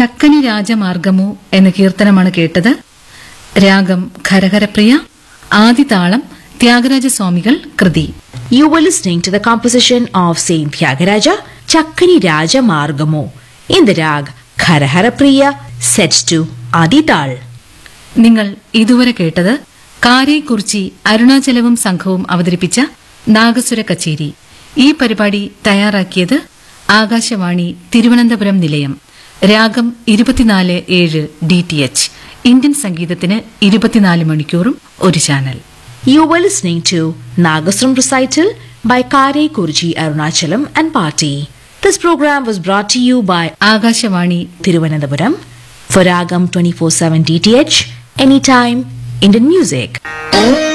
ചക്കനി രാജമാർഗമു എന്ന കീർത്തനമാണ് കേട്ടത് രാഗം ഖരഖരപ്രിയ ആദിതാളം ത്യാഗരാജസ്വാമികൾ കൃതി You were listening to the composition of Saint Tyagaraja, Chakkani Raja Margamo, in the rag Kharahara Priya, set to Adital. നിങ്ങൾ ഇതുവരെ കേട്ടത് കാരേക്കുറിച്ചി അരുണാചലവും സംഘവും അവതരിപ്പിച്ച നാഗസുര കച്ചേരി ഈ പരിപാടി തയ്യാറാക്കിയത് ആകാശവാണി തിരുവനന്തപുരം നിലയം രാഗം ഇരുപത്തിനാല് ഏഴ് ഡി ടി എച്ച് ഇന്ത്യൻ സംഗീതത്തിന് ഇരുപത്തിനാല് മണിക്കൂറും ഒരു channel You were listening to Nagasram recital by Kare Kurji Arunachalam and Party. This program was brought to you by Akashvani Thiruvananthapuram for Ragam 24/7 DTH anytime Indian music.